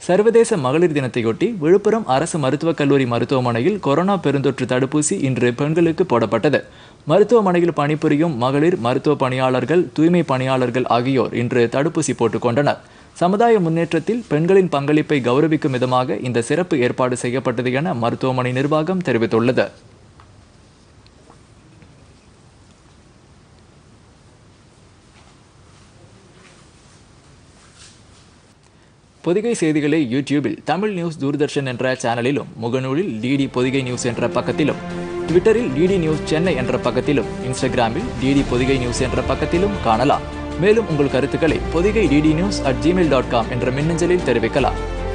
சர்வதேச மகளிர் தினத்தையொட்டி விழுப்புரம் அரசு மருத்துவக் கல்லூரி மருத்துவமனையில் கொரோனா பெருந்தொற்று தடுப்பூசி இன்று பெண்களுக்கு போடப்பட்டது மருத்துவமனையில் பணிபுரியும் மகளிர் மருத்துவ பணியாளர்கள் தூய்மை பணியாளர்கள் ஆகியோர் இன்று தடுப்பூசி போட்டுக் கொண்டனர் சமுதாய முன்னேற்றத்தில் பெண்களின் பங்களிப்பை கௌரவிக்கும் விதமாக இந்த சிறப்பு ஏற்பாடு செய்யப்பட்டது என மருத்துவமனை நிர்வாகம் தெரிவித்துள்ளது பொதிகை செய்திகளை யூடியூபில் தமிழ் நியூஸ் தூர்தர்ஷன் என்ற சேனலிலும் முகநூலில் டிடி பொதிகை நியூஸ் என்ற பக்கத்திலும் ட்விட்டரில் டிடி நியூஸ் சென்னை என்ற பக்கத்திலும் இன்ஸ்டாகிராமில் டிடி பொதிகை நியூஸ் என்ற பக்கத்திலும் காணலாம் மேலும் உங்கள் கருத்துக்களை Pothigai DD news at Gmail dot com என்ற மின்னஞ்சலில் தெரிவிக்கலாம்